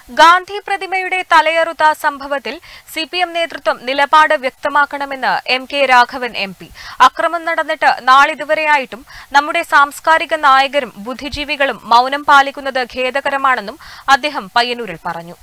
ഗാന്ധി പ്രതിമയുടെ തലയറുത്ത സംഭവത്തിൽ C P M നേതൃത്വം നിലപാട് വ്യക്തമാക്കണമെന്ന് M K Raghavan M P അക്രമം നടന്നിട്ട് നാളിതുവരെയായിട്ടും നമ്മുടെ സാംസ്കാരിക നായകരും ബുദ്ധിജീവികളും മൌനം പാലിക്കുന്നത് ഖേദകരമാണെന്നും അദ്ദേഹം പയ്യന്നൂരിൽ പറഞ്ഞു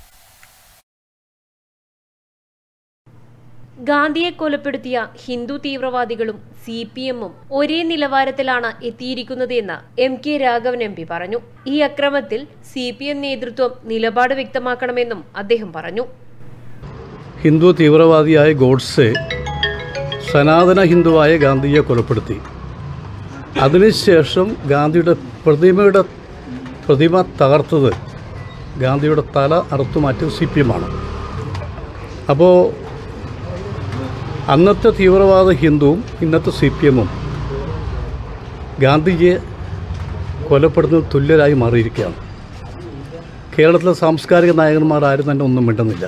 ഗാന്ധിയെ കൊലപ്പെടുത്തിയ ഹിന്ദു തീവ്രവാദികളും സി പി എമ്മും ഒരേ നിലവാരത്തിലാണ് എത്തിയിരിക്കുന്നത് എന്ന് M K Raghavan M P പറഞ്ഞു ഈ അക്രമത്തിൽ സി പി എം നേതൃത്വം നിലപാട് വ്യക്തമാക്കണമെന്നും അദ്ദേഹം പറഞ്ഞു ഹിന്ദു തീവ്രവാദിയായ ഗോഡ്സെ സനാതന ഹിന്ദുവായ ഗാന്ധിയെ കൊലപ്പെടുത്തി അതിനുശേഷം ഗാന്ധിയുടെ പ്രതിമയുടെ പ്രതിമ തകർത്തത് ഗാന്ധിയുടെ തല അറുത്തുമാറ്റിയത് സി പി എമ്മാണ് അപ്പോൾ അന്നത്തെ തീവ്രവാദ ഹിന്ദുവും ഇന്നത്തെ സി പി എമ്മും ഗാന്ധിജിയെ കൊലപ്പെടുന്നത് തുല്യരായി മാറിയിരിക്കുകയാണ് കേരളത്തിലെ സാംസ്കാരിക നായകന്മാർ ആരും തന്നെ ഒന്നും മിണ്ടുന്നില്ല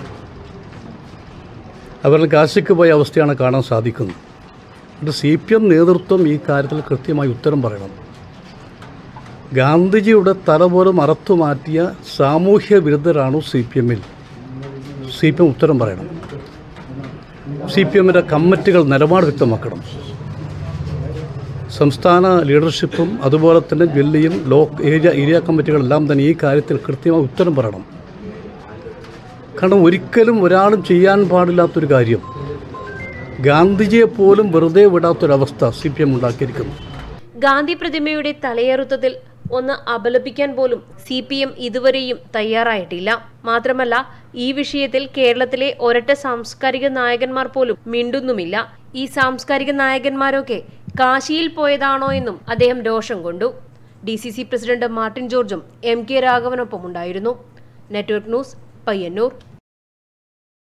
അവരുടെ കാശിക്ക് പോയ അവസ്ഥയാണ് കാണാൻ സാധിക്കുന്നത് അത് സി പി എം നേതൃത്വം ഈ കാര്യത്തിൽ കൃത്യമായി ഉത്തരം പറയണം ഗാന്ധിജിയുടെ തല പോലും അറുത്തു മാറ്റിയ സാമൂഹ്യ വിരുദ്ധരാണോ സി പി എമ്മിൽ സി പി എം ഉത്തരം പറയണം സി പി എമ്മിൻ്റെ കമ്മിറ്റികൾ നിലപാട് വ്യക്തമാക്കണം സംസ്ഥാന ലീഡർഷിപ്പും അതുപോലെ തന്നെ ജില്ലയും ലോക്ക് ഏരിയ ഏരിയ കമ്മിറ്റികളെല്ലാം തന്നെ ഈ കാര്യത്തിൽ കൃത്യമായി ഉത്തരം പറയണം കാരണം ഒരിക്കലും ഒരാളും ചെയ്യാൻ പാടില്ലാത്തൊരു കാര്യം ഗാന്ധിജിയെ പോലും വെറുതെ വിടാത്തൊരവസ്ഥ സി പി എം ഉണ്ടാക്കിയിരിക്കുന്നു ഗാന്ധി പ്രതിമയുടെ തലയേറുത്തതിൽ ഒന്ന് അപലപിക്കാൻ പോലും സി പി എം ഇതുവരെയും തയ്യാറായിട്ടില്ല മാത്രമല്ല ഈ വിഷയത്തിൽ കേരളത്തിലെ ഒരൊറ്റ സാംസ്കാരിക നായകന്മാർ പോലും മിണ്ടുന്നുമില്ല ഈ സാംസ്കാരിക നായകന്മാരൊക്കെ കാശിയിൽ പോയതാണോ എന്നും അദ്ദേഹം രോഷം കൊണ്ടു D C C president Martin ജോർജും എം കെ രാഘവനൊപ്പം ഉണ്ടായിരുന്നു നെറ്റ്വർക്ക് ന്യൂസ് പയ്യന്നൂർ